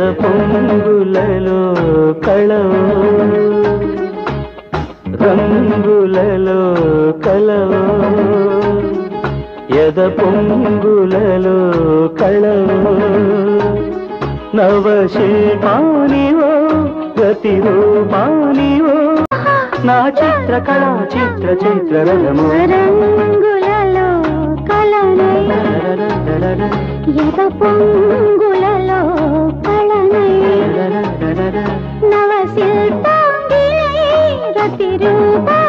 పొంగులలో కళవు రంగులలో కలవు ఎద పొంగులలో కళవు నవశిల్పానివో గతిరూపానివో నా చిత్ర కళా చిత్ర చిత్ర రథము రంగులలో కలనై ఎద పొంగులలో కళనై నవ శిల్పాంగినై రతి రూప